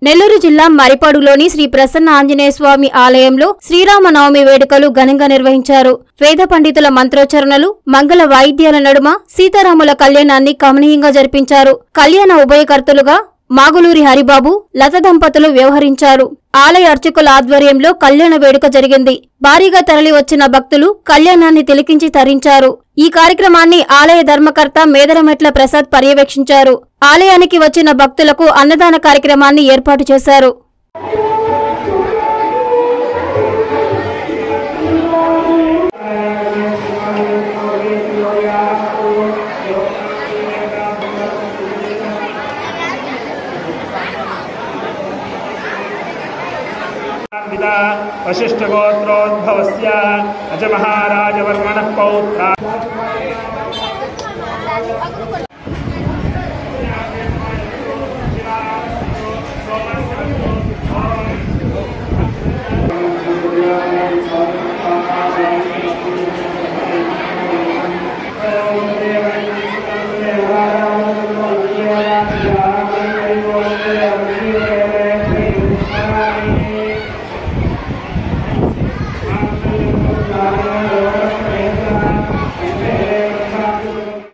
నెల్లూరు జిల్లా మరిపాడులోని శ్రీ ప్రసన్న ఆంజనేయ స్వామి ఆలయంలో శ్రీరామనవమి వేడుకలు ఘనంగా నిర్వహించారు వేద పండితుల మంత్రోచ్చరణలు మంగళ వాయిద్యాల నడుమ సీతారాముల కళ్యాణాన్ని కమనీయంగా జరిపించారు కళ్యాణ ఉభయకర్తలుగా మాగులూరి హరిబాబు లత దంపతులు వ్యవహరించారు ఆలయ అర్చకుల ఆధ్వర్యంలో కళ్యాణ వేడుక జరిగింది భారీగా తరలి వచ్చిన భక్తులు కళ్యాణాన్ని తిలకించి తరించారు ఈ కార్యక్రమాన్ని ఆలయ ధర్మకర్త మేదరమెట్ల ప్రసాద్ పర్యవేక్షించారు ఆలయానికి వచ్చిన భక్తులకు అన్నదాన కార్యక్రమాన్ని ఏర్పాటు చేశారు पिता वशिष्ठगोत्रोद्भवस्य अजमहाराजवर्मणः पौत्रा